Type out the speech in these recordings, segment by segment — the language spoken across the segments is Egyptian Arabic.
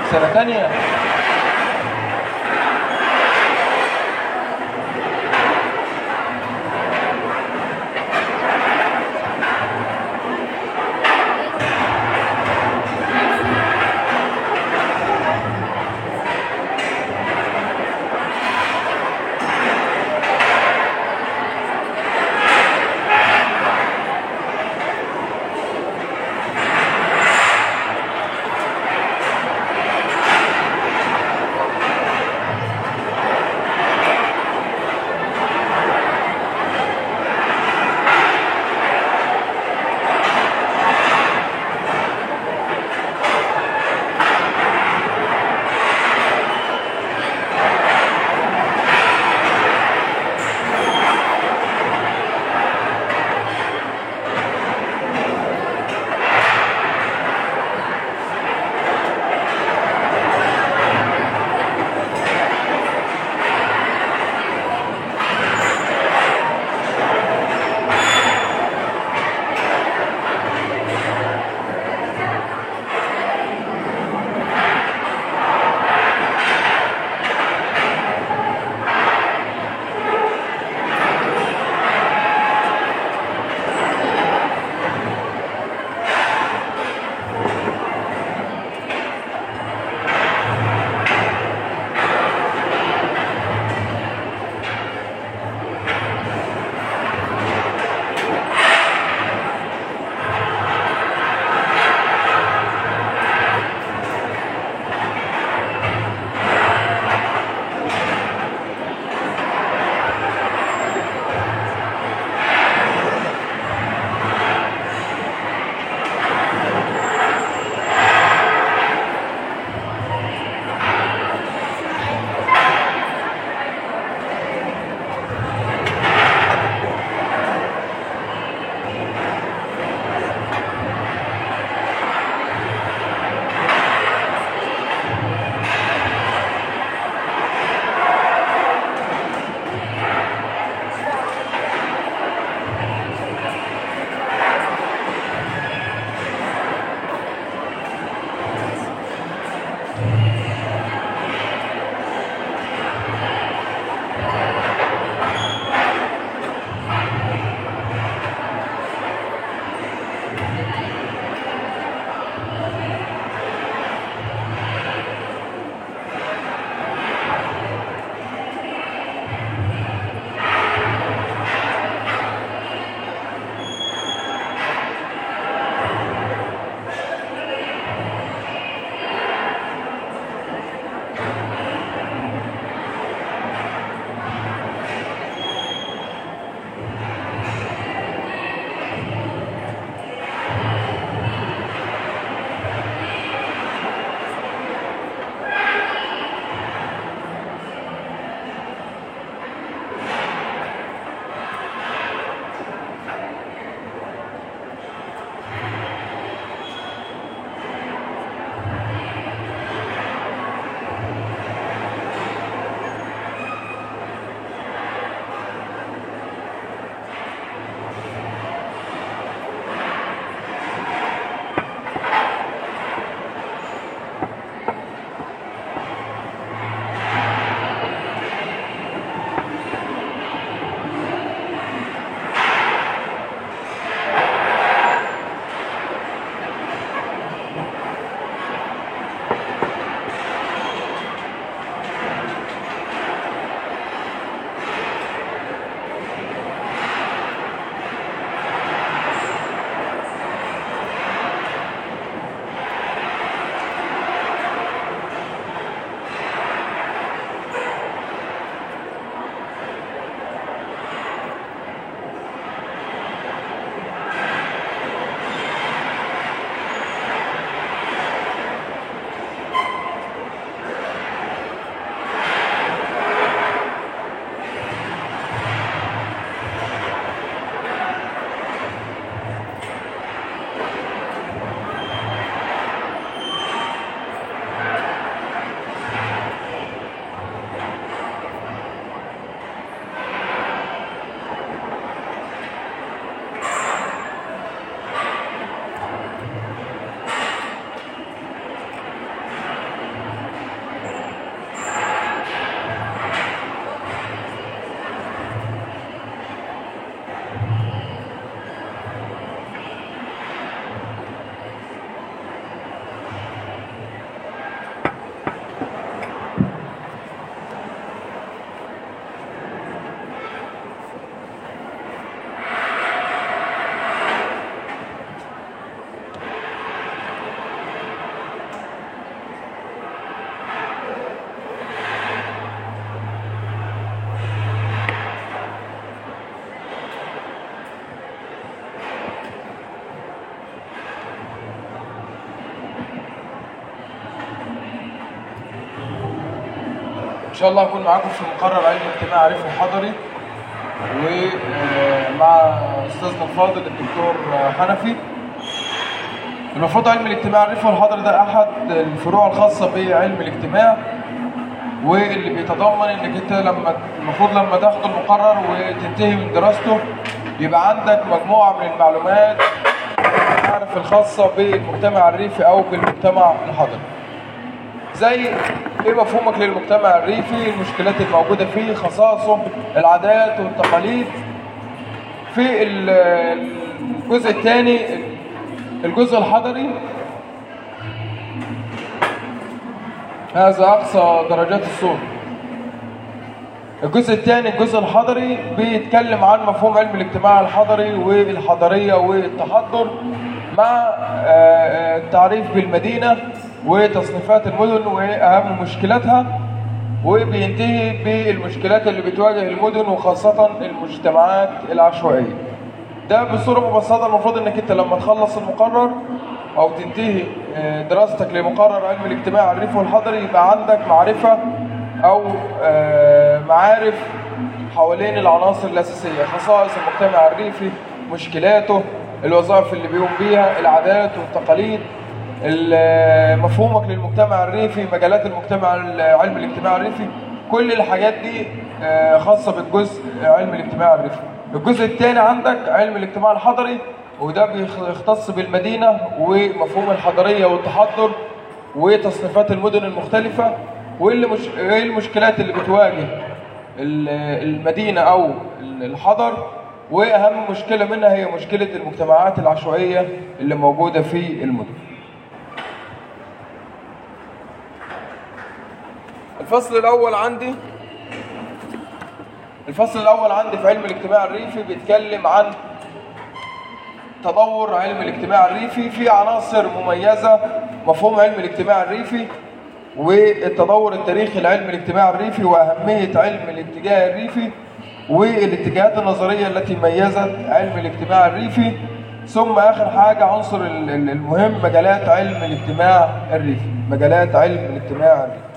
سنة تانية شاء الله هكون معاكم في مقرر علم اجتماع عريف وحضري ومع استاذنا الفاضل الدكتور حنفي المفروض علم الاجتماع العريف والحضري ده احد الفروع الخاصه بعلم الاجتماع واللي بيتضمن انك انت لما المفروض لما تاخد المقرر وتنتهي من دراسته يبقى عندك مجموعه من المعلومات المعارف الخاصه بالمجتمع الريفي او بالمجتمع الحضري زي ايه مفهومك للمجتمع الريفي المشكلات الموجوده فيه خصائصه العادات والتقاليد في الجزء الثاني الجزء الحضري هذا اقصى درجات الصوت الجزء الثاني الجزء الحضري بيتكلم عن مفهوم علم الاجتماع الحضري والحضريه والتحضر مع التعريف بالمدينه وتصنيفات المدن واهم مشكلاتها وبينتهي بالمشكلات اللي بتواجه المدن وخاصه المجتمعات العشوائيه ده بصوره مبسطه المفروض انك انت لما تخلص المقرر او تنتهي دراستك لمقرر علم الاجتماع الريفي والحضري يبقى عندك معرفه او معارف حوالين العناصر الاساسيه خصائص المجتمع الريفي مشكلاته الوظائف اللي بيقوم بيها العادات والتقاليد مفهومك للمجتمع الريفي مجالات المجتمع علم الاجتماع الريفي كل الحاجات دي خاصه بالجزء علم الاجتماع الريفي الجزء الثاني عندك علم الاجتماع الحضري وده بيختص بالمدينه ومفهوم الحضريه والتحضر وتصنيفات المدن المختلفه وايه مش... المشكلات اللي بتواجه المدينه او الحضر واهم مشكله منها هي مشكله المجتمعات العشوائيه اللي موجوده في المدن الفصل الاول عندي الفصل الاول عندي في علم الاجتماع الريفي بيتكلم عن تطور علم الاجتماع الريفي في عناصر مميزه مفهوم علم الاجتماع الريفي والتطور التاريخي لعلم الاجتماع الريفي واهميه علم الاتجاه الريفي والاتجاهات النظريه التي ميزت علم الاجتماع الريفي ثم اخر حاجه عنصر المهم مجالات علم الاجتماع الريفي مجالات علم الاجتماع الريفي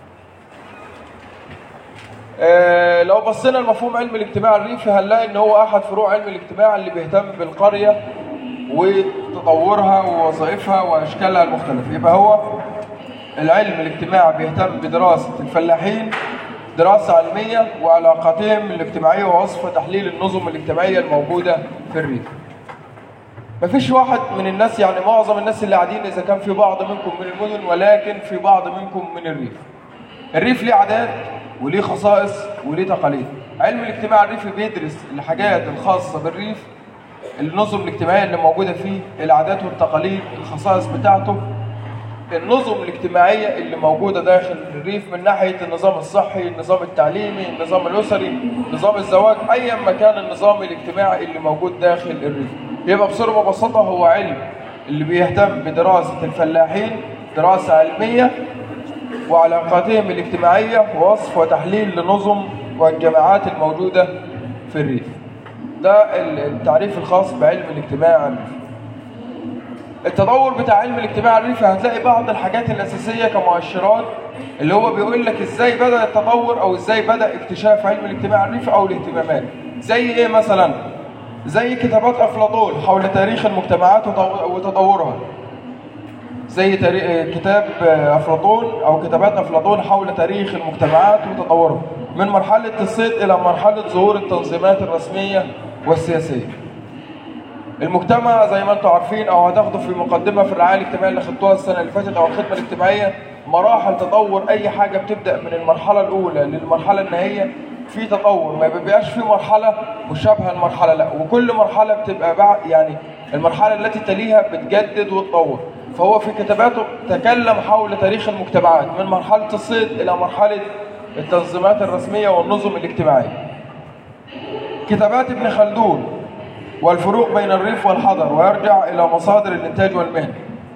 آه لو بصينا لمفهوم علم الاجتماع الريفي هنلاقي ان هو احد فروع علم الاجتماع اللي بيهتم بالقريه وتطورها ووظائفها واشكالها المختلفه يبقى هو العلم الاجتماع بيهتم بدراسه الفلاحين دراسه علميه وعلاقاتهم الاجتماعيه ووصف وتحليل النظم الاجتماعيه الموجوده في الريف مفيش واحد من الناس يعني معظم الناس اللي قاعدين اذا كان في بعض منكم من المدن ولكن في بعض منكم من الريف الريف ليه عادات وليه خصائص وليه تقاليد علم الاجتماع الريفي بيدرس الحاجات الخاصة بالريف النظم الاجتماعية اللي موجودة فيه العادات والتقاليد الخصائص بتاعته النظم الاجتماعية اللي موجودة داخل الريف من ناحية النظام الصحي النظام التعليمي النظام الأسري نظام الزواج أيا ما كان النظام الاجتماعي اللي موجود داخل الريف يبقى بصورة مبسطة هو علم اللي بيهتم بدراسة الفلاحين دراسة علمية وعلاقاتهم الاجتماعية ووصف وتحليل لنظم والجماعات الموجودة في الريف ده التعريف الخاص بعلم الاجتماع الريفي التطور بتاع علم الاجتماع الريفي هتلاقي بعض الحاجات الأساسية كمؤشرات اللي هو بيقول لك ازاي بدأ التطور او ازاي بدأ اكتشاف علم الاجتماع الريفي او الاهتمامات زي ايه مثلا زي كتابات أفلاطون حول تاريخ المجتمعات وتطورها زي كتاب أفلاطون أو كتابات أفلاطون حول تاريخ المجتمعات وتطورها من مرحلة الصيد إلى مرحلة ظهور التنظيمات الرسمية والسياسية المجتمع زي ما انتم عارفين او هتاخدوا في مقدمه في الرعايه الاجتماعيه اللي خدتوها السنه اللي فاتت او الخدمه الاجتماعيه مراحل تطور اي حاجه بتبدا من المرحله الاولى للمرحله النهائيه في تطور ما بيبقاش في مرحله مشابهه لمرحله لا وكل مرحله بتبقى بعد يعني المرحله التي تليها بتجدد وتطور فهو في كتاباته تكلم حول تاريخ المجتمعات من مرحله الصيد الى مرحله التنظيمات الرسميه والنظم الاجتماعيه كتابات ابن خلدون والفروق بين الريف والحضر ويرجع إلى مصادر الإنتاج والمهنة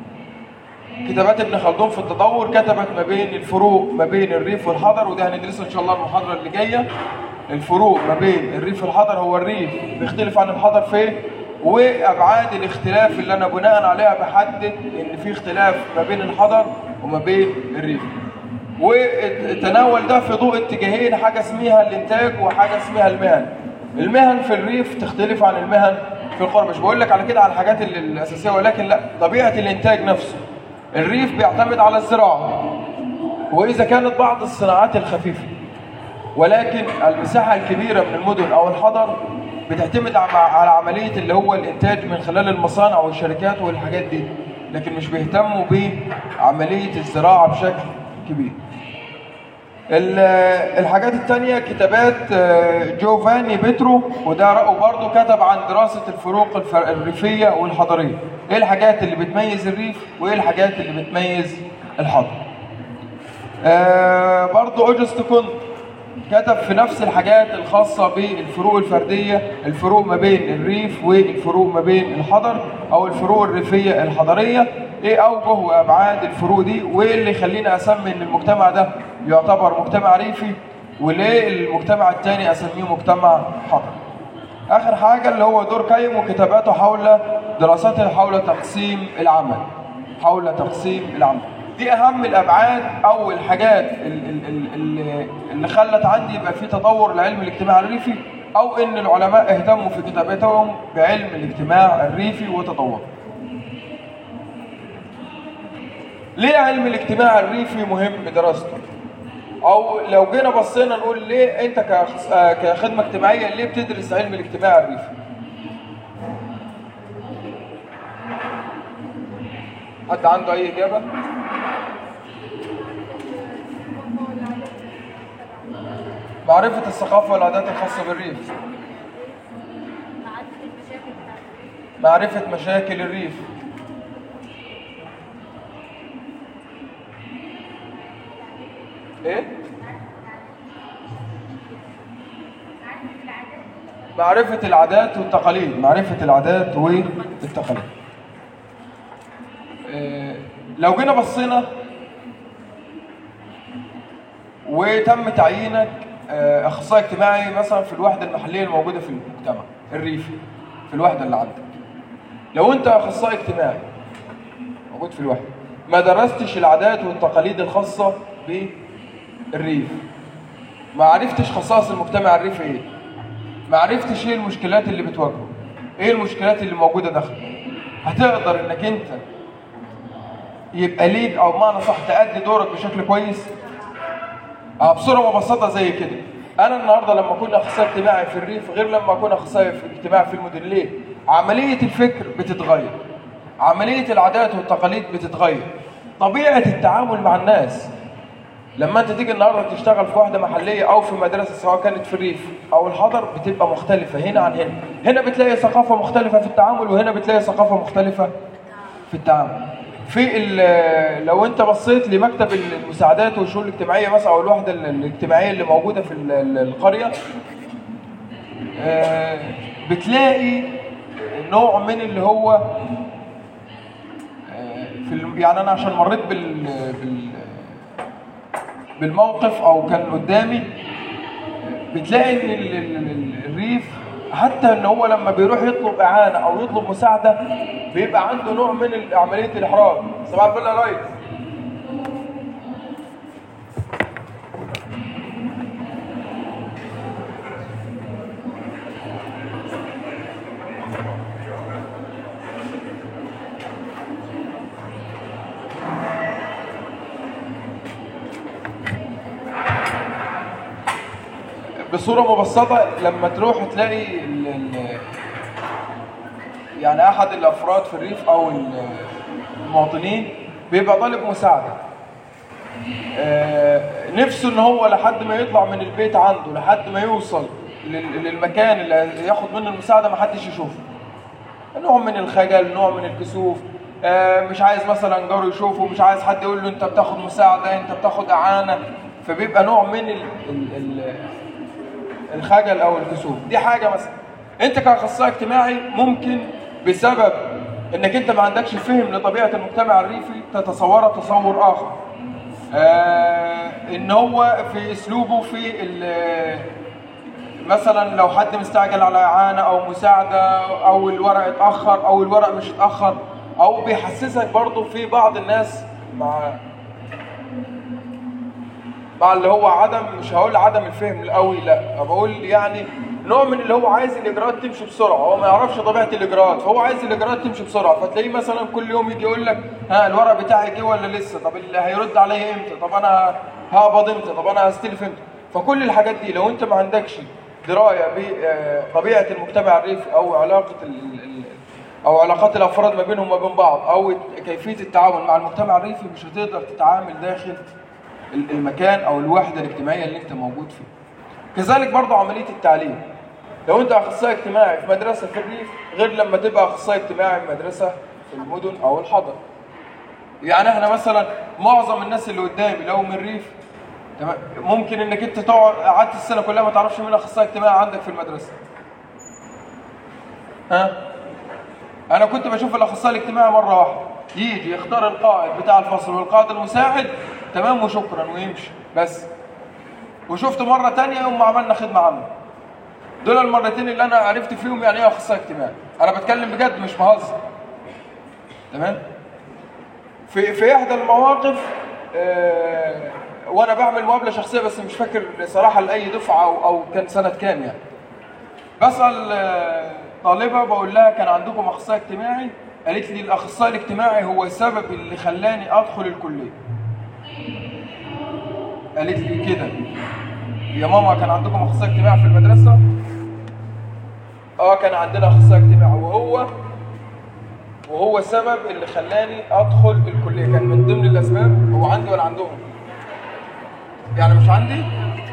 كتابات ابن خلدون في التطور كتبت ما بين الفروق ما بين الريف والحضر وده هندرسه إن شاء الله المحاضرة اللي جاية الفروق ما بين الريف والحضر هو الريف بيختلف عن الحضر في ايه وابعاد الاختلاف اللي انا بناء عليها بحدد ان في اختلاف ما بين الحضر وما بين الريف وتناول ده في ضوء اتجاهين حاجه اسمها الانتاج وحاجه اسمها المهن المهن في الريف تختلف عن المهن في القرى مش بقول لك على كده على الحاجات ال- الاساسيه ولكن لا طبيعه الانتاج نفسه الريف بيعتمد على الزراعه واذا كانت بعض الصناعات الخفيفه ولكن المساحه الكبيره من المدن او الحضر بتعتمد على على عمليه اللي هو الانتاج من خلال المصانع والشركات والحاجات دي لكن مش بيهتموا بعمليه الزراعه بشكل كبير ال- الحاجات التانية كتابات آه، جوفاني بيترو وده رأوا برضه كتب عن دراسة الفروق الفر- الريفية والحضرية ايه الحاجات اللي بتميز الريف وايه الحاجات اللي بتميز الحضر آه برضه اوجست كونت كتب في نفس الحاجات الخاصة بالفروق الفردية الفروق ما بين الريف والفروق ما بين الحضر أو الفروق الريفية الحضرية إيه أوجه وأبعاد الفروق دي وإيه اللي يخليني أسمي إن المجتمع ده يعتبر مجتمع ريفي وليه المجتمع التاني أسميه مجتمع حضري آخر حاجة اللي هو دور كايم وكتاباته حول دراساته حول تقسيم العمل حول تقسيم العمل دي أهم الأبعاد أو الحاجات ال- ال- ال- ال- اللي خلت عندي يبقى في تطور لعلم الاجتماع الريفي أو إن العلماء اهتموا في كتاباتهم بعلم الاجتماع الريفي وتطوره. ليه علم الاجتماع الريفي مهم دراسته؟ او لو جينا بصينا نقول ليه انت كخص- آه كخدمه اجتماعيه ليه بتدرس علم الاجتماع الريفي؟ حد عنده اي اجابه؟ معرفه الثقافه والعادات الخاصه بالريف معرفه مشاكل الريف ايه؟ معرفة العادات والتقاليد معرفة العادات والتقاليد آه، لو جينا بصينا وتم تعيينك آه، اخصائي اجتماعي مثلا في الوحده المحليه الموجوده في المجتمع الريفي في الوحده اللي عندك لو انت اخصائي اجتماعي موجود في الوحده ما درستش العادات والتقاليد الخاصه بالريف ما عرفتش خصائص المجتمع الريفي ايه ما عرفتش ايه المشكلات اللي بتواجهه ايه المشكلات اللي موجوده داخله هتقدر انك انت يبقى ليك او بمعنى صح تأدي دورك بشكل كويس اه بصوره مبسطه زي كده انا النهارده لما اكون اخصائي اجتماعي في الريف غير لما اكون اخصائي في اجتماعي في المدن ليه عمليه الفكر بتتغير عمليه العادات والتقاليد بتتغير طبيعه التعامل مع الناس لما انت تيجي النهارده تشتغل في واحده محليه او في مدرسه سواء كانت في الريف او الحضر بتبقى مختلفه هنا عن هنا هنا بتلاقي ثقافه مختلفه في التعامل وهنا بتلاقي ثقافه مختلفه في التعامل في ال- لو انت بصيت لمكتب المساعدات والشؤون الاجتماعيه مثلا او الوحده ال- الاجتماعيه اللي موجوده في ال- ال- القريه آه، بتلاقي نوع من اللي هو آه، في ال- يعني انا عشان مريت بال, بال بالموقف او كان قدامي بتلاقي ان ال- ال- ال- الريف حتى ان هو لما بيروح يطلب اعانه او يطلب مساعده بيبقى عنده نوع من ال- عمليه الاحراج صباح الفل يا ريس بصوره مبسطه لما تروح تلاقي ال ال يعني احد الافراد في الريف او ال- المواطنين بيبقى طالب مساعده آه، نفسه ان هو لحد ما يطلع من البيت عنده لحد ما يوصل لل- للمكان اللي ياخد منه المساعده ما حدش يشوفه نوع من الخجل نوع من الكسوف آه، مش عايز مثلا جاره يشوفه مش عايز حد يقول له انت بتاخد مساعده انت بتاخد اعانه فبيبقى نوع من ال ال ال الخجل او الكسوف دي حاجه مثلا انت كاخصائي اجتماعي ممكن بسبب انك انت ما عندكش فهم لطبيعه المجتمع الريفي تتصوره تصور اخر آه ان هو في اسلوبه في ال- مثلا لو حد مستعجل على اعانه او مساعده او الورق اتاخر او الورق مش اتاخر او بيحسسك برضه في بعض الناس مع مع اللي هو عدم مش هقول عدم الفهم القوي لا بقول يعني نوع من اللي هو عايز الاجراءات تمشي بسرعه هو ما يعرفش طبيعه الاجراءات فهو عايز الاجراءات تمشي بسرعه فتلاقيه مثلا كل يوم يجي يقول لك ها الورق بتاعي جه ولا لسه طب اللي هيرد عليا امتى طب انا هقبض امتى طب انا هستلف امتى فكل الحاجات دي لو انت ما عندكش درايه بطبيعه المجتمع الريفي او علاقه ال او علاقات الافراد ما بينهم وما بين بعض او كيفيه التعامل مع المجتمع الريفي مش هتقدر تتعامل داخل المكان او الوحده الاجتماعيه اللي انت موجود فيه. كذلك برضه عمليه التعليم. لو انت اخصائي اجتماعي في مدرسه في الريف غير لما تبقى اخصائي اجتماعي في مدرسه في المدن او الحضر. يعني احنا مثلا معظم الناس اللي قدامي لو من الريف تمام ممكن انك انت تقعد قعدت السنه كلها ما تعرفش مين اخصائي اجتماعي عندك في المدرسه. ها؟ انا كنت بشوف الاخصائي الاجتماعي مره واحده يجي يختار القائد بتاع الفصل والقائد المساعد تمام وشكرا ويمشي بس وشفت مره تانية يوم ما عملنا خدمه عامه دول المرتين اللي انا عرفت فيهم يعني ايه اخصائي اجتماعي انا بتكلم بجد مش بهزر تمام في في احدى المواقف آه وانا بعمل مقابله شخصيه بس مش فاكر صراحه لاي دفعه او, أو كان سنه كام يعني بسال آه طالبه بقول لها كان عندكم اخصائي اجتماعي قالت لي الاخصائي الاجتماعي هو السبب اللي خلاني ادخل الكليه قالت لي كده يا ماما كان عندكم اخصائي اجتماعي في المدرسه اه كان عندنا اخصائي اجتماعي وهو وهو السبب اللي خلاني ادخل الكليه كان من ضمن الاسباب هو عندي ولا عندهم يعني مش عندي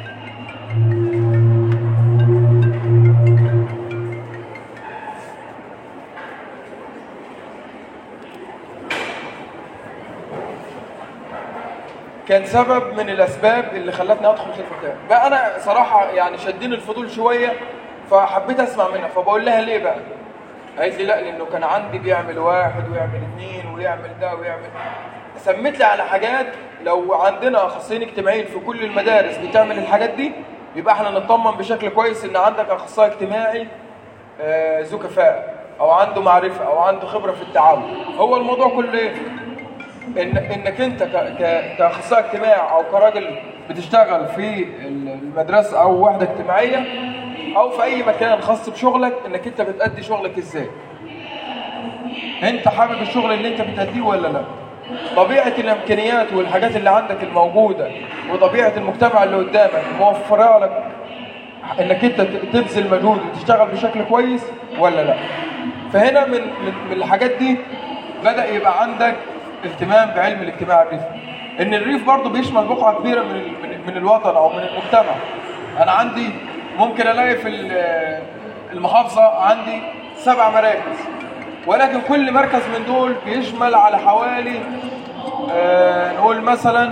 كان سبب من الاسباب اللي خلتني ادخل الخلفه بتاعي بقى انا صراحه يعني شدني الفضول شويه فحبيت اسمع منها فبقول لها ليه بقى قالت لي لا لانه كان عندي بيعمل واحد ويعمل اثنين ويعمل ده ويعمل سميت لي على حاجات لو عندنا اخصائيين اجتماعيين في كل المدارس بتعمل الحاجات دي يبقى احنا نطمن بشكل كويس ان عندك اخصائي اجتماعي آه، ذو كفاءه او عنده معرفه او عنده خبره في التعامل هو الموضوع كله ايه إن انك انت ك- ك- كاخصائي اجتماعي او كراجل بتشتغل في المدرسه او وحده اجتماعيه او في اي مكان خاص بشغلك انك انت بتأدي شغلك ازاي انت حابب الشغل اللي انت بتأديه ولا لا طبيعه الامكانيات والحاجات اللي عندك الموجوده وطبيعه المجتمع اللي قدامك موفره لك انك انت تبذل مجهود وتشتغل بشكل كويس ولا لا فهنا من من من الحاجات دي بدا يبقى عندك اهتمام بعلم الاجتماع الريفي ان الريف برضه بيشمل بقعه كبيره من ال- من- من الوطن او من المجتمع انا عندي ممكن الاقي في ال- المحافظه عندي سبع مراكز ولكن كل مركز من دول بيشمل على حوالي آه، نقول مثلا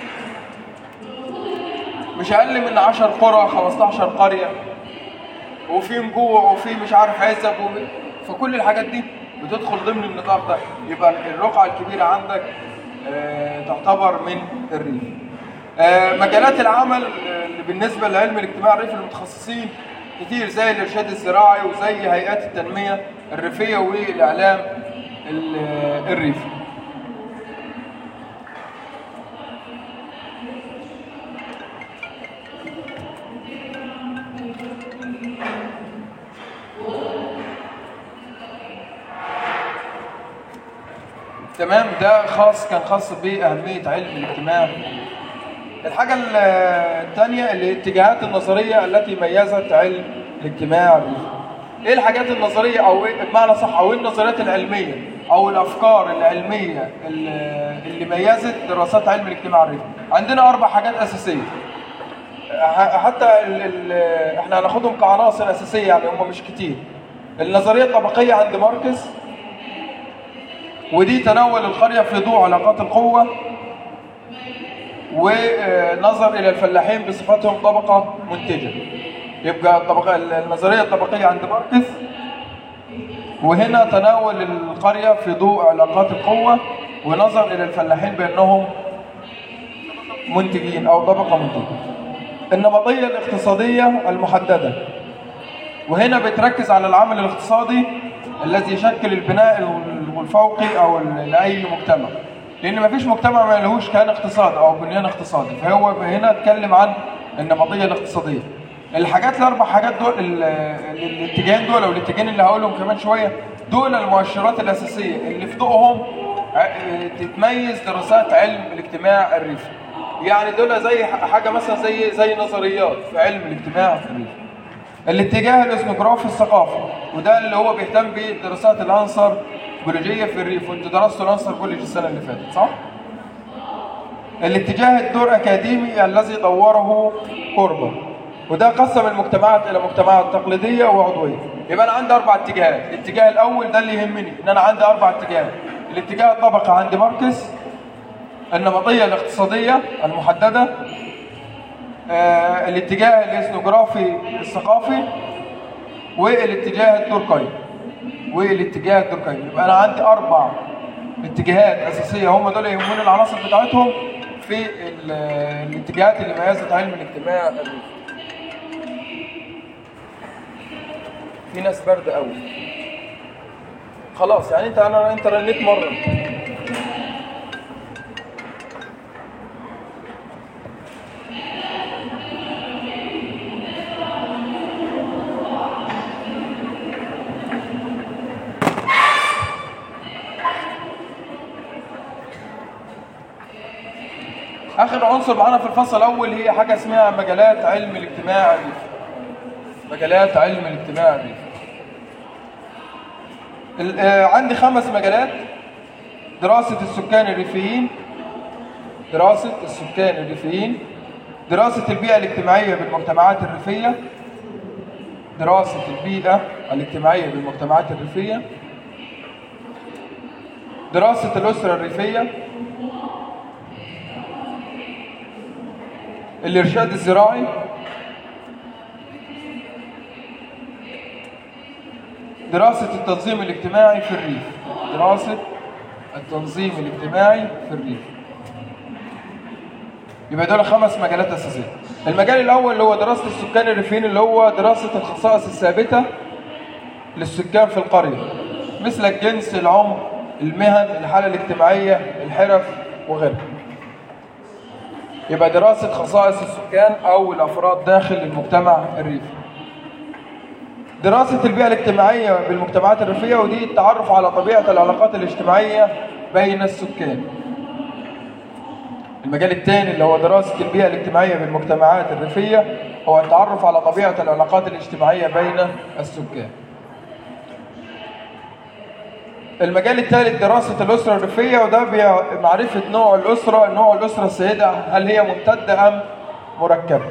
مش اقل من 10 قرى 15 قريه وفي نجوع وفي مش عارف عزب وفي فكل الحاجات دي بتدخل ضمن النطاق ده يبقى الرقعه الكبيره عندك آه، تعتبر من الريف آه، مجالات العمل آه، اللي بالنسبه لعلم الاجتماع الريفي المتخصصين كتير زي الارشاد الزراعي وزي هيئات التنميه الريفيه والاعلام ال- الريفي تمام ده خاص كان خاص بأهمية علم الاجتماع الحاجة ال- الثانية الاتجاهات النظرية التي ميزت علم الاجتماع الريفي. ايه الحاجات النظرية او إيه بمعنى صح او ايه النظريات العلمية او الافكار العلمية اللي اللي ميزت دراسات علم الاجتماع الريفي عندنا اربع حاجات اساسية ح- حتى ال ال احنا هناخدهم كعناصر اساسية يعني هم مش كتير النظرية الطبقية عند ماركس ودي تناول القرية في ضوء علاقات القوة ونظر إلى الفلاحين بصفتهم طبقة منتجة يبقى الطبقة النظرية الطبقية عند ماركس وهنا تناول القرية في ضوء علاقات القوة ونظر إلى الفلاحين بأنهم منتجين أو طبقة منتجة النمطية الاقتصادية المحددة وهنا بتركز على العمل الاقتصادي الذي يشكل البناء والفوقي او ال- لاي مجتمع لان مفيش مجتمع ما لهوش كيان اقتصادي او بنيان اقتصادي فهو هنا اتكلم عن النمطيه الاقتصاديه الحاجات الاربع حاجات دول ال- ال- الاتجاهين دول او الاتجاهين اللي هقولهم كمان شويه دول المؤشرات الاساسيه اللي في ضوءهم ع- تتميز دراسات علم الاجتماع الريفي يعني دول زي ح- حاجه مثلا زي زي نظريات في علم الاجتماع الريفي الاتجاه الاثنوغرافي الثقافي وده اللي هو بيهتم بدراسات العنصر بيولوجيه في الريف وانتوا درستوا العنصر بيولوجي السنه اللي فاتت صح؟ الاتجاه الدور اكاديمي الذي طوره كوربا وده قسم المجتمعات الى مجتمعات تقليديه وعضويه يبقى انا عندي اربع اتجاهات الاتجاه الاول ده اللي يهمني ان انا عندي اربع اتجاهات الاتجاه الطبقه عند ماركس النمطيه الاقتصاديه المحدده آه، الاتجاه الاثنوغرافي الثقافي والاتجاه الدوركي والاتجاه الدوركي يبقى انا عندي اربع اتجاهات اساسيه هم دول يهموني العناصر بتاعتهم في ال- الاتجاهات اللي ميزت علم الاجتماع الريفي. في ناس برد قوي خلاص يعني انت انا انت رنيت مره اخر عنصر معانا في الفصل الاول هي حاجه اسمها مجالات علم الاجتماع الريفي مجالات علم الاجتماع الريفي ال- آه، عندي خمس مجالات دراسة السكان الريفيين دراسة السكان الريفيين دراسة البيئة الاجتماعية بالمجتمعات الريفية دراسة البيئة الاجتماعية بالمجتمعات الريفية دراسة الأسرة الريفية الإرشاد الزراعي دراسة التنظيم الاجتماعي في الريف دراسة التنظيم الاجتماعي في الريف يبقى دول خمس مجالات أساسية المجال الأول اللي هو دراسة السكان الريفيين اللي هو دراسة الخصائص الثابتة للسكان في القرية مثل الجنس العمر المهن الحالة الاجتماعية الحرف وغيرها يبقى دراسة خصائص السكان أو الأفراد داخل المجتمع الريفي دراسة البيئة الاجتماعية بالمجتمعات الريفية ودي التعرف على طبيعة العلاقات الاجتماعية بين السكان المجال الثاني اللي هو دراسة البيئة الاجتماعية بالمجتمعات الريفية هو التعرف على طبيعة العلاقات الاجتماعية بين السكان المجال الثالث دراسة الأسرة الريفية وده بي- معرفة نوع الأسرة نوع الأسرة السائدة هل هي ممتدة أم مركبة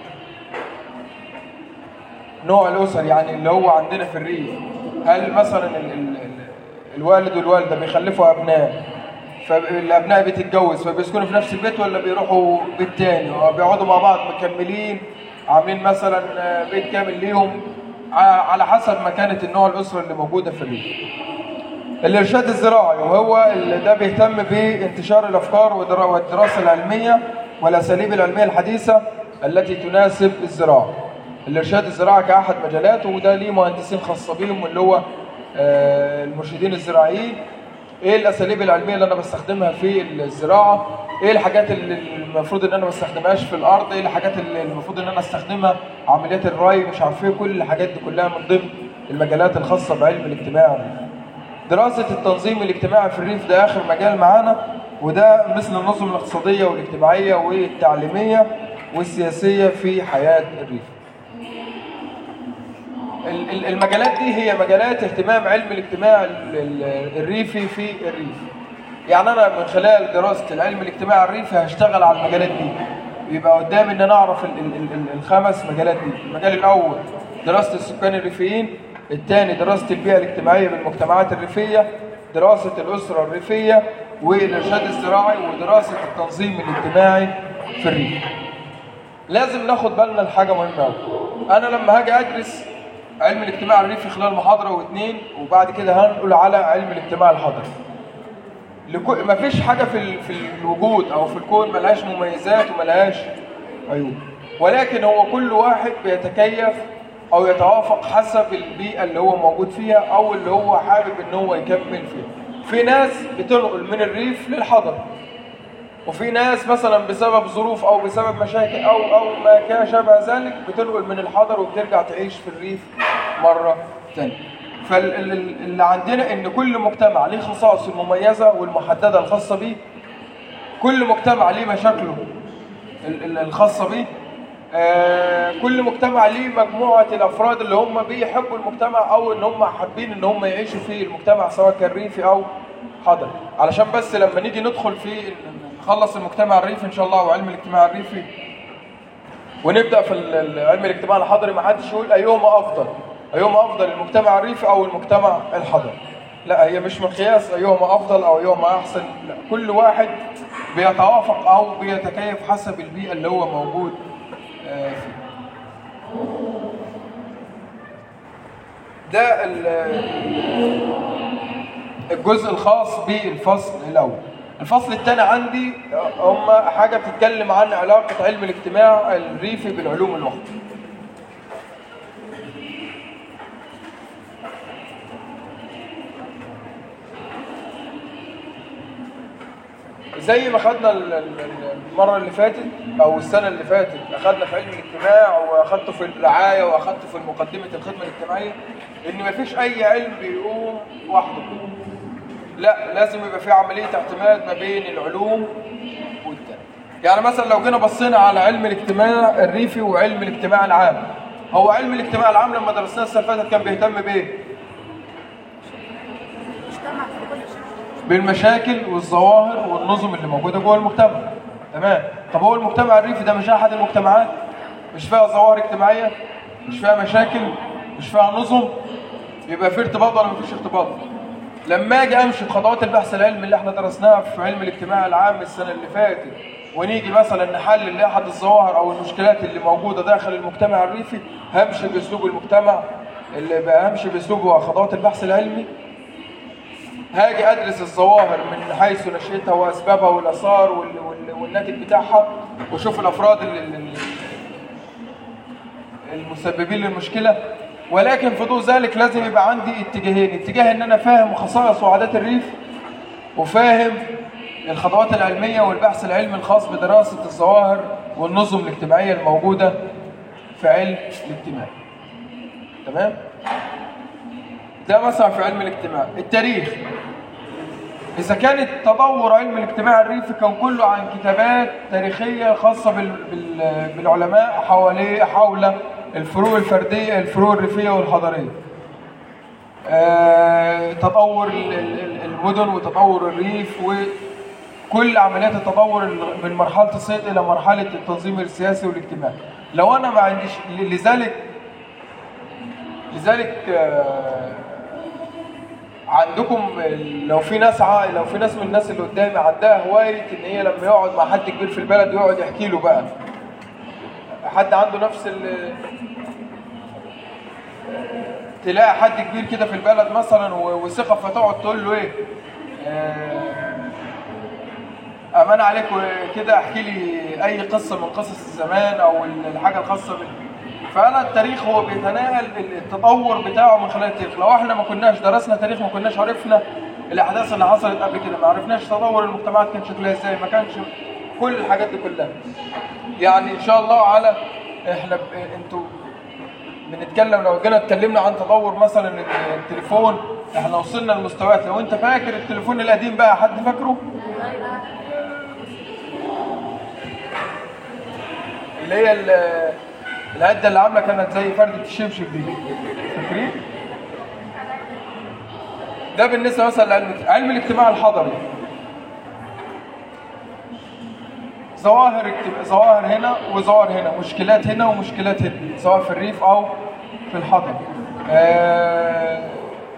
نوع الأسر يعني اللي هو عندنا في الريف هل مثلا ال ال ال الوالد والوالدة بيخلفوا أبناء فالأبناء بتتجوز فبيسكنوا في نفس البيت ولا بيروحوا بيت تاني وبيقعدوا مع بعض مكملين عاملين مثلا بيت كامل ليهم ع- على حسب مكانة النوع الأسرة اللي موجودة في الريف الإرشاد الزراعي وهو اللي ده بيهتم بانتشار الأفكار والدرا- والدراسة العلمية والأساليب العلمية الحديثة التي تناسب الزراعة. الإرشاد الزراعي كأحد مجالاته وده ليه مهندسين خاصة بيهم اللي هو آه، المرشدين الزراعيين. إيه الأساليب العلمية اللي أنا بستخدمها في الزراعة؟ إيه الحاجات اللي المفروض إن أنا ما استخدمهاش في الأرض؟ إيه الحاجات اللي المفروض إن أنا استخدمها عمليات الري مش عارف إيه كل الحاجات دي كلها من ضمن المجالات الخاصة بعلم الاجتماع الريفي. دراسة التنظيم الاجتماعي في الريف ده آخر مجال معانا وده مثل النظم الاقتصادية والاجتماعية والتعليمية والسياسية في حياة الريف. ال- ال- المجالات دي هي مجالات اهتمام علم الاجتماع ال- ال- الريفي في الريف. يعني أنا من خلال دراسة العلم الاجتماعي الريفي هشتغل على المجالات دي. يبقى قدامي إن أنا أعرف ال- ال- ال- الخمس مجالات دي. المجال الأول دراسة السكان الريفيين الثاني دراسة البيئة الاجتماعية بالمجتمعات الريفية دراسة الأسرة الريفية والإرشاد الزراعي ودراسة التنظيم الاجتماعي في الريف لازم ناخد بالنا لحاجة مهمة أوي أنا لما هاجي أدرس علم الاجتماع الريفي خلال محاضرة واثنين وبعد كده هنقول على علم الاجتماع الحضري لكل ما فيش حاجة في ال- في الوجود أو في الكون ملهاش مميزات وملهاش عيوب ولكن هو كل واحد بيتكيف او يتوافق حسب البيئه اللي هو موجود فيها او اللي هو حابب ان هو يكمل فيها في ناس بتنقل من الريف للحضر وفي ناس مثلا بسبب ظروف او بسبب مشاكل او او ما كان شابه ذلك بتنقل من الحضر وبترجع تعيش في الريف مره ثانيه فاللي عندنا ان كل مجتمع ليه خصائصه المميزه والمحدده الخاصه بيه كل مجتمع ليه مشاكله ال- ال- الخاصه بيه آه، كل مجتمع ليه مجموعه الافراد اللي هم بيحبوا المجتمع او ان هم حابين ان هم يعيشوا في المجتمع سواء كان ريفي او حضري علشان بس لما نيجي ندخل في نخلص المجتمع الريفي ان شاء الله وعلم الاجتماع الريفي ونبدا في ال- ال- علم الاجتماع الحضري ما حدش يقول ايهما افضل ايهما افضل المجتمع الريفي او المجتمع الحضري لا هي مش مقياس ايهما افضل او ايهما احسن لا كل واحد بيتوافق او بيتكيف حسب البيئه اللي هو موجود آه، فيها ده ال- الجزء الخاص بالفصل الاول الفصل الثاني عندي هم حاجه بتتكلم عن علاقه علم الاجتماع الريفي بالعلوم الاخرى زي ما خدنا ال- ال- ال- المره اللي فاتت او السنه اللي فاتت اخدنا في علم الاجتماع واخدته في الرعايه واخدته في مقدمه الخدمه الاجتماعيه ان مفيش اي علم بيقوم وحده لا لازم يبقى في عمليه اعتماد ما بين العلوم والتانية يعني مثلا لو جينا بصينا على علم الاجتماع الريفي وعلم الاجتماع العام هو علم الاجتماع العام لما درسناه السنه اللي فاتت كان بيهتم بايه؟ مجتمع في كل شيء بالمشاكل والظواهر والنظم اللي موجوده جوه المجتمع تمام طب هو المجتمع الريفي ده مش احد المجتمعات مش فيها ظواهر اجتماعيه مش فيها مشاكل مش فيها نظم يبقى في ارتباط ولا مفيش ارتباط لما اجي امشي بخطوات البحث العلمي اللي احنا درسناها في علم الاجتماع العام السنه اللي فاتت ونيجي مثلا نحلل لاحد الظواهر او المشكلات اللي موجوده داخل المجتمع الريفي همشي باسلوب المجتمع اللي بقى همشي باسلوب خطوات البحث العلمي هاجي ادرس الظواهر من حيث نشأتها واسبابها والاثار وال- وال- والناتج بتاعها واشوف الافراد ال- ال- ال- المسببين للمشكله ولكن في ضوء ذلك لازم يبقى عندي اتجاهين اتجاه ان انا فاهم خصائص وعادات الريف وفاهم الخطوات العلميه والبحث العلمي الخاص بدراسه الظواهر والنظم الاجتماعيه الموجوده في علم الاجتماع تمام ده مثلا في علم الاجتماع التاريخ إذا كان تطور علم الاجتماع الريفي كان كله عن كتابات تاريخية خاصة بال... بال... بالعلماء حواليه حول الفروق الفردية الفروق الريفية والحضارية آه... تطور ال- ال- ال- المدن وتطور الريف وكل عمليات التطور ال- من مرحلة الصيد إلى مرحلة التنظيم السياسي والاجتماعي لو أنا ما عنديش لذلك لذلك آه، عندكم لو في ناس عا... لو في ناس من الناس اللي قدامي عندها هوايه ان هي لما يقعد مع حد كبير في البلد ويقعد يحكي له بقى حد عنده نفس ال تلاقي حد كبير كده في البلد مثلا و- وثقه فتقعد تقول له ايه آه، امان عليك كده احكي لي اي قصه من قصص الزمان او الحاجه الخاصه بال فانا التاريخ هو بيتناقل التطور بتاعه من خلال التاريخ لو احنا ما كناش درسنا تاريخ ما كناش عرفنا الاحداث اللي حصلت قبل كده ما عرفناش تطور المجتمعات كان شكلها ازاي ما كانش كل الحاجات دي كلها يعني ان شاء الله على احنا ب... انتوا بنتكلم لو جينا اتكلمنا عن تطور مثلا التليفون احنا وصلنا لمستويات لو انت فاكر التليفون القديم بقى حد فاكره اللي هي ال- العده اللي عامله كانت زي فرده الشبشب دي فاكرين ده بالنسبه مثلا لعلم علم الاجتماع الحضري ظواهر اجتماع ظواهر هنا وظواهر هنا مشكلات هنا ومشكلات هنا سواء في الريف او في الحضر آه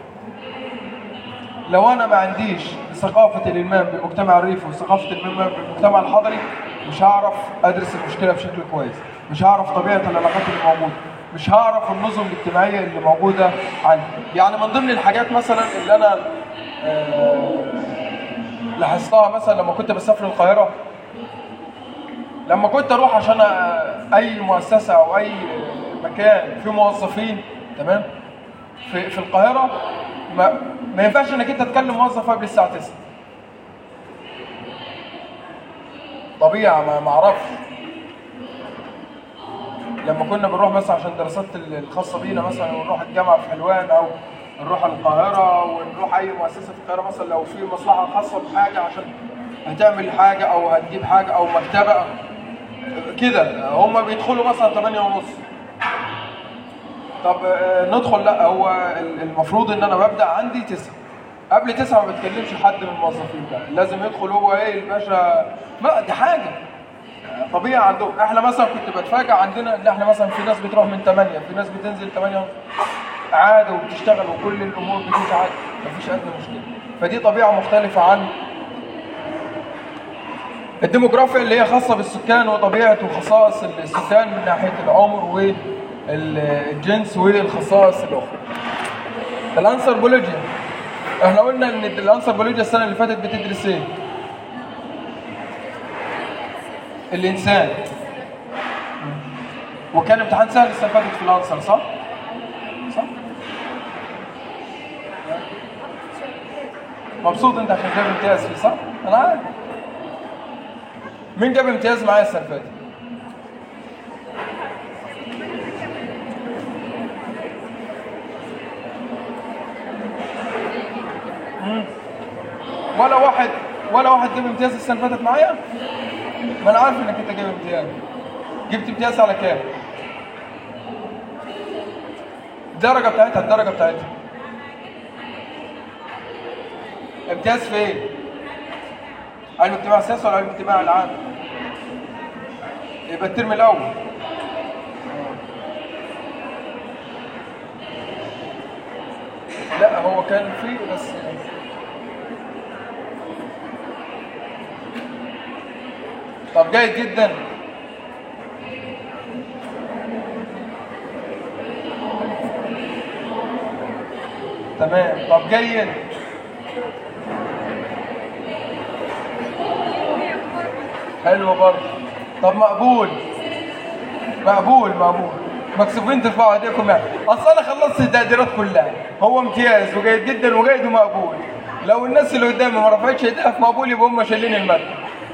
لو انا ما عنديش ثقافه الالمام بالمجتمع الريفي وثقافه الالمام بالمجتمع الحضري مش هعرف ادرس المشكله بشكل كويس مش هعرف طبيعه العلاقات اللي موجوده مش هعرف النظم الاجتماعيه اللي موجوده عندي يعني من ضمن الحاجات مثلا اللي انا آه لاحظتها مثلا لما كنت بسافر القاهره لما كنت اروح عشان أ- اي مؤسسه او اي مكان فيه موظفين تمام في في القاهره ما, ما ينفعش انك انت تكلم موظف قبل الساعه 9 طبيعه ما ما اعرفش لما كنا بنروح مثلا عشان دراسات الخاصه بينا مثلا ونروح الجامعه في حلوان او نروح القاهره ونروح اي مؤسسه في القاهره مثلا لو في مصلحه خاصه بحاجه عشان هتعمل حاجه او هتجيب حاجه او مكتبه كده هم بيدخلوا مثلا 8 ونص طب آه، ندخل لا هو المفروض ان انا ببدا عندي 9 قبل 9 ما بتكلمش حد من الموظفين ده لازم يدخل هو ايه الباشا لا دي حاجه طبيعي عندهم احنا مثلا كنت بتفاجئ عندنا ان احنا مثلا في ناس بتروح من 8 في ناس بتنزل 8 عادي وبتشتغل وكل الامور بتمشي عادي مفيش ادنى مشكله فدي طبيعه مختلفه عن الديموغرافيا اللي هي خاصه بالسكان وطبيعه وخصائص السكان من ناحيه العمر والجنس والخصائص الاخرى الانثروبولوجيا احنا قلنا ان الانثروبولوجيا السنه اللي فاتت بتدرس ايه الانسان وكان امتحان سهل السنه اللي فاتت في الانسر صح؟ صح؟ مبسوط انت عشان جايب امتياز فيه صح؟ انا عارف مين جاب امتياز معايا السنه اللي فاتت؟ ولا واحد ولا واحد جاب امتياز السنه اللي فاتت معايا؟ ما انا عارف انك انت جايب امتياز جبت امتياز على كام؟ الدرجه بتاعتها الدرجه بتاعتها امتياز في ايه؟ علم اجتماع السياسي ولا علم اجتماع العام؟ يبقى الترم الاول لا هو كان فيه بس طب جيد جدا تمام طب جيد حلو برضه طب مقبول مقبول مقبول مكسوفين ترفعوا ايديكم يعني اصل انا خلصت التقديرات كلها هو امتياز وجيد جدا وجيد ومقبول لو الناس اللي قدامي ما رفعتش ايديها في مقبول يبقى هم شايلين الماده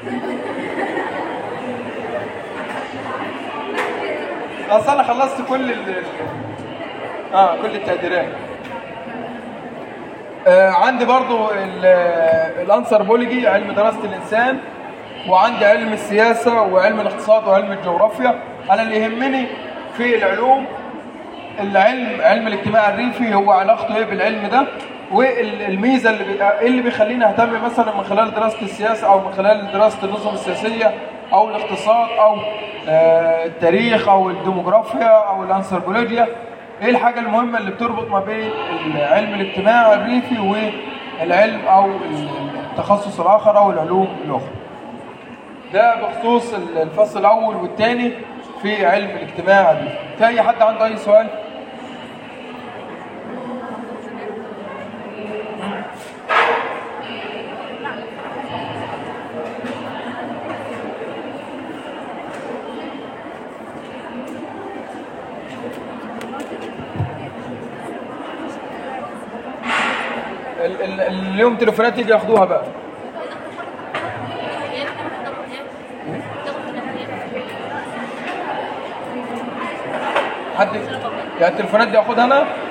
اصل انا خلصت كل ال اه كل التقديرات آه عندي برضو الانثروبولوجي علم دراسه الانسان وعندي علم السياسه وعلم الاقتصاد وعلم الجغرافيا انا اللي يهمني في العلوم العلم علم الاجتماع الريفي هو علاقته ايه بالعلم ده والميزه اللي بي... اللي بيخليني اهتم مثلا من خلال دراسه السياسه او من خلال دراسه النظم السياسيه او الاقتصاد او آه، التاريخ او الديموغرافيا او الانثروبولوجيا ايه الحاجه المهمه اللي بتربط ما بين علم الاجتماع الريفي والعلم او التخصص الاخر او العلوم الاخرى ده بخصوص الفصل الاول والثاني في علم الاجتماع الريفي في اي حد عنده اي سؤال اليوم تليفونات يجي ياخدوها بقى حد يعني التليفونات دي اخدها انا